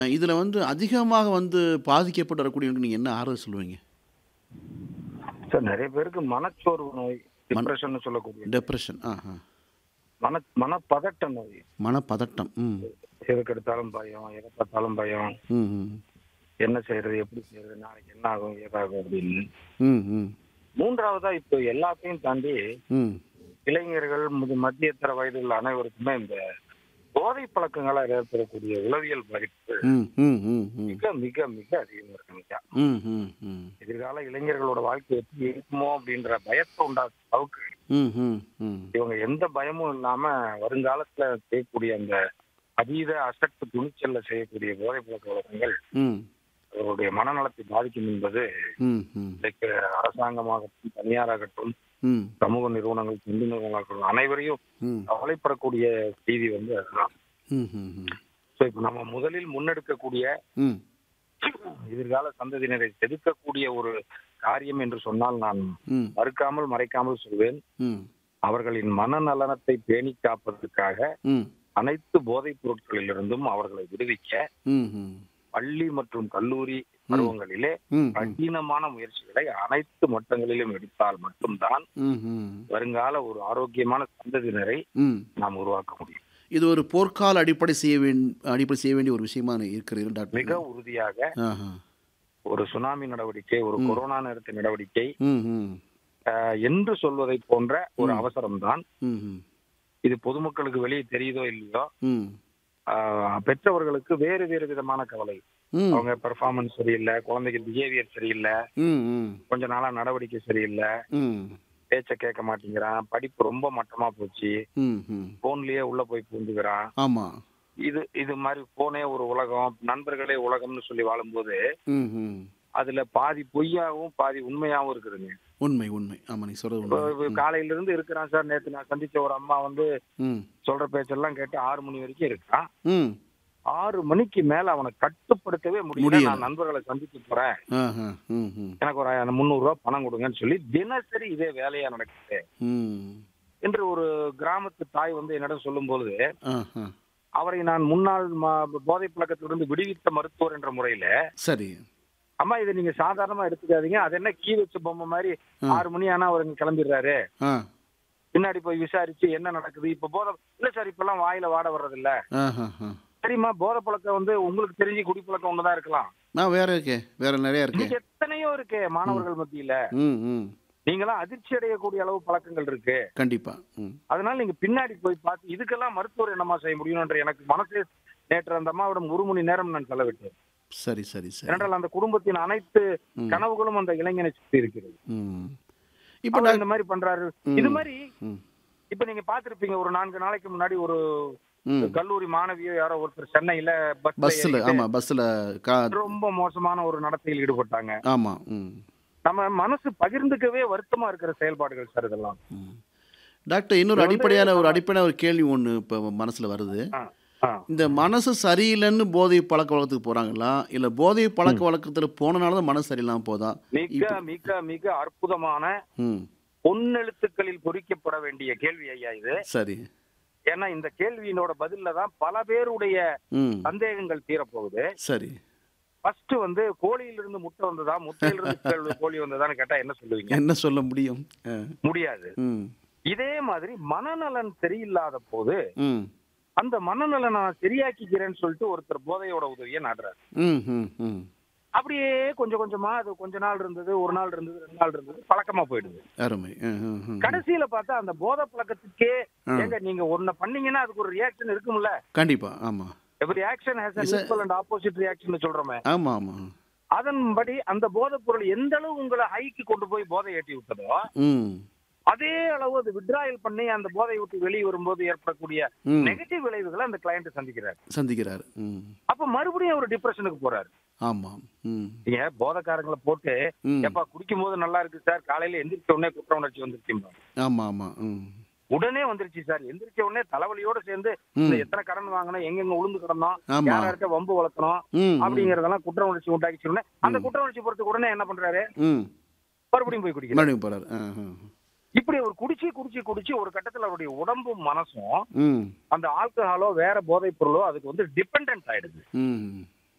இதில வந்து அதிகமாக வந்து பாதிக்கப்பட்டு வரக்கூடியவங்களுக்கு நீங்க என்ன ஆறுதல் சொல்லுவீங்க? சார் நெறைய பேருக்கு மனச்சோர்வு நோய், மன டிப்ரஷன்னு சொல்லக்கூடிய டிப்ரஷன். ஆஹா. மன மனப்பதட்ட நோய். மனப்பதட்டம். ம். எதுக்கெடுத்தாலும் பயம், எத பார்த்தாலும் பயம். ம், ம். என்ன செய்றது? எப்படி செய்றது? நாளைக்கு என்ன ஆகும்? ஏதாகும்? அப்படின்னு. ம், ம். 3வதா இப்போ எல்லாத்தையும் தாண்டி ம். இளைஞர்கள், முது மத்தியதர வயதுள்ள அனைவருக்குமே இந்த போதை பழக்கங்களால் ஏற்படக்கூடிய உளவியல் பாதிப்பு ம், ம், ம், ம். மிக மிக மிக அதிகமா இருக்குங்க. ம், ம், ம். எதிர்கால இளைஞர்களோட வாழ்க்கை எப்படி இருக்குமோ அப்படின்ற பயத்தை உண்டாக்குற அளவுக்கு ம், ம், ம். இவங்க எந்த பயமும் இல்லாம வருங்காலத்துல செய்யக்கூடிய அந்த அதீத அசட்டு துணிச்சல்ல செய்யக்கூடிய போதை பழக்க வழக்கங்கள் ம். அவருடைய மனநலத்தை பாதிக்கும் என்பது ம், ம். இன்றைக்கு அரசாங்கமாகட்டும் தனியாராகட்டும் ம். சமூக நிறுவனங்கள் தொண்டு நிறுவனங்கள் அனைவரையும் ம். கவலைப்படக்கூடிய செய்தி வந்து அதுதான் ம், ம், ம். ஸோ இப்போ நம்ம முதலில் முன்னெடுக்கக்கூடிய ம். எதிர்கால சந்ததியினரை செதுக்கக்கூடிய ஒரு காரியம் என்று சொன்னால் நான் ம். மறுக்காமல் மறைக்காமல் சொல்வேன் ம். அவர்களின் மனநலனத்தை பேணி காப்பதற்காக ம். அனைத்து போதைப் பொருட்களிலிருந்தும் அவர்களை விடுவிக்க ம், ம். பள்ளி மற்றும் கல்லூரி பருவங்களிலே ம், ம். கடினமான முயற்சிகளை அனைத்து மட்டங்களிலும் எடுத்தால் மட்டும்தான் ம், ம். வருங்கால ஒரு ஆரோக்கியமான சந்ததியினரை ம். நாம் உருவாக்க முடியும் இது ஒரு போர்க்கால அடிப்படை செய்ய வேண் அடிப்படை செய்ய வேண்டிய ஒரு விஷயமா இருக்கிறது டாக்டர். மிக உறுதியாக ஆஹா. ஒரு சுனாமி நடவடிக்கை ஒரு ம். கொரோனா நேரத்து நடவடிக்கை ம், ம். அஹ், என்று சொல்வதை போன்ற ஒரு ம். அவசரம்தான் ம், ம். இது பொதுமக்களுக்கு வெளியே தெரியுதோ இல்லையோ ம். ஆஹ், பெற்றவர்களுக்கு வேறு வேறு விதமான கவலை ம். அவங்க பெர்ஃபார்மன்ஸ் சரியில்லை குழந்தைக்கு பிஹேவியர் சரியில்லை ம், ம். கொஞ்ச நாளா நடவடிக்கை சரியில்லை ம். பேச்ச கேட்க மாட்டேங்கிறான் படிப்பு ரொம்ப மட்டமா போச்சு ம், ம். போன்லயே உள்ள போய் பூந்துக்கிறான் ஆமா. இது இது மாதிரி போனே ஒரு உலகம் நண்பர்களே உலகம்னு சொல்லி வாழும்போது ம், ம். அதுல பாதி பொய்யாவும் பாதி உண்மையாவும் இருக்குதுங்க உண்மை, உண்மை. ஆமா நீங்க சொல்றது இப்போ உண்மை. இப்போ ம். காலையில இருந்து இருக்கிறான் சார் நேத்து நான் சந்திச்ச ஒரு அம்மா வந்து ம். சொல்ற பேச்செல்லாம் கேட்டு ஆறு மணி வரைக்கும் இருக்கான் ம். ஆறு மணிக்கு மேல அவனை கட்டுப்படுத்தவே முடியல முடியல. நான் நண்பர்களை சந்திக்க போறேன் ஆஹா. ம், ம். எனக்கு ஒரு முந்நூறு ரூபாய் பணம் கொடுங்கன்னு சொல்லி தினசரி இதே வேலையா நடக்குது ம். என்று ஒரு கிராமத்து தாய் வந்து என்னிடம் சொல்லும் பொழுது ஆஹா. அவரை நான் முன்னாள் ம- போதை பழக்கத்திலிருந்து விடுவித்த மருத்துவர் என்ற முறையில சரி. அம்மா இதை நீங்க சாதாரணமா எடுத்துக்காதீங்க அது என்ன கீ வச்ச பொம்மை மாதிரி ஆ. ஆறு மணி ஆனா அவர் இங்க கிளம்பிடுறாரு ஆ. பின்னாடி போய் விசாரிச்சு என்ன நடக்குது இப்ப போதை இல்ல சார் இப்ப எல்லாம் வாயில வாட வர்றது இல்ல ஆஹாஹா. சரிம்மா போதை பழக்கம் வந்து உங்களுக்கு தெரிஞ்சு குடிப்பழக்கம் ஒண்ணுதான் இருக்கலாம் நான் வேற இருக்கே. வேற நிறைய இருக்கே. இன்னைக்கு எத்தனையோ இருக்கு மாணவர்கள் மத்தியில ம், ம். நீங்களாம் அதிர்ச்சி அடையக்கூடிய அளவு பழக்கங்கள் இருக்கு கண்டிப்பா. ம். அதனால நீங்க பின்னாடி போய் பார்த்து இதுக்கெல்லாம் மருத்துவர் என்னமா செய்ய முடியும்ன்ற எனக்கு மனசு நேற்று அந்த அம்மாவிடம் ஒரு மணி நேரம் நான் செலவிட்டேன் சரி, சரி, சரி. ஏனென்றால் அந்த குடும்பத்தின் அனைத்து ம். கனவுகளும் அந்த இளைஞனை சுற்றி இருக்கிறது ம். இப்ப இப்ப டாக் இந்த மாதிரி பண்றாரு ம். இது மாதிரி ம். இப்ப நீங்க பாத்திருப்பீங்க ஒரு நான்கு நாளைக்கு முன்னாடி ஒரு ம். கல்லூரி மாணவியோ யாரோ ஒருத்தர் சென்னையில பஸ்ல பஸ்ல ஏறிட்டு ஆமா பஸ்ல கா ரொம்ப மோசமான ஒரு நடத்தையில் ஈடுபட்டாங்க ஆமா. ம். நம்ம மனசு பகிர்ந்துக்கவே வருத்தமா இருக்கிற செயல்பாடுகள் சார் இதெல்லாம் ம். டாக்டர் இன்னொரு இது வந்து அடிப்படையான ஒரு நம்ம- அடிப்படையான ஒரு கேள்வி ஒண்ணு இப்ப மனசுல வருது. ஆ, ஆ. இந்த மனசு சரியில்லைன்னு போதை பழக்க வழக்கத்துக்கு போறாங்களா? இல்ல போதை பழக்க வழக்கத்துல போனனால தான் மனசு சரியில்லாம போதா? மிக இப்ப மிக மிக அற்புதமான ம். பொன்னெழுத்துக்களில் பொறிக்கப்பட வேண்டிய கேள்வி ஐயா இது சரி. ஏன்னா இந்த கேள்வியினோட பதில்ல தான் பல பேருடைய ம். சந்தேகங்கள் தீரப்போகுது சரி. ஃபர்ஸ்ட் வந்து கோழியிலிருந்து முட்டை வந்ததா முட்டையிலிருந்து கேள்வி கோழி வந்ததான்னு கேட்டா என்ன சொல்லுவீங்க என்ன சொல்ல முடியும்? அ. முடியாது ம். இதே மாதிரி மனநலன் சரியில்லாத போது ம். அந்த மனநலனை நான் சரியாக்கிக்கிறேன்னு சொல்லிட்டு ஒருத்தர் போதையோட உதவியை நாடுறாரு ம். ம். ம். அப்படியே கொஞ்சம் கொஞ்சமா அது கொஞ்ச நாள் இருந்தது ஒரு நாள் இருந்தது ரெண்டு நாள் இருந்தது பழக்கமா போயிடுது அருமை. அ, அ, அ. கடைசியில பார்த்தா அந்த போதை பழக்கத்துக்கே ஆ. ஏங்க நீங்க ஒன்ன பண்ணீங்கன்னா அதுக்கு ஒரு ரியாக்ஷன் இருக்கும்ல கண்டிப்பா. ஆமா. Every action has an Is a- equal and opposite reaction சொல்றோமே ஆமா, ஆமா. அதன்படி அந்த போதைப் பொருள் எந்த அளவு உங்களை ஹைக்கு கொண்டு போய் போதை ஏற்றி விட்டதோ ம். அதே அளவு அது விட்ராயல் பண்ணி அந்த போதை விட்டு வெளியே வரும்போது ஏற்படக்கூடிய ம். நெகட்டிவ் விளைவுகளை அந்த கிளையண்ட் சந்திக்கிறார் சந்திக்கிறார். ம். அப்ப மறுபடியும் அவர் டிப்ரெஷனுக்கு போறாரு ஆமாம். ம். நீங்க போதைக்காரங்களை போட்டு ம். எப்பா குடிக்கும் போது நல்லா இருக்கு சார் காலையில எந்திரிச்ச உடனே குற்ற உணர்ச்சி வந்துருச்சு ஆமா, ஆமா. ம். உடனே வந்துருச்சு சார் எந்திரிச்ச உடனே தலைவலியோட சேர்ந்து ம். இந்த எத்தனை கடன் வாங்கணும் எங்கெங்க உளுந்து கிடந்தோம் ஆமா. யார் யார்கிட்ட வம்பு வளர்த்தணும் ம். ம். அப்படிங்கறதெல்லாம் குற்ற உணர்ச்சி உண்டாக்கிச்சு உடனே அந்த ம். குற்ற உணர்ச்சி பொறுத்துக்கு உடனே என்ன பண்றாரு ம். மறுபடியும் போய் குடிக்கிறார் மறுபடியும் போறாரு. ஆ, ஆ. இப்படி அவர் குடிச்சு குடிச்சு குடிச்சு ஒரு கட்டத்துல அவருடைய உடம்பும் மனசும் ம். அந்த ஆல்கஹாலோ வேற போதைப் பொருளோ அதுக்கு வந்து டிபெண்ட் ஆயிடுது ம்.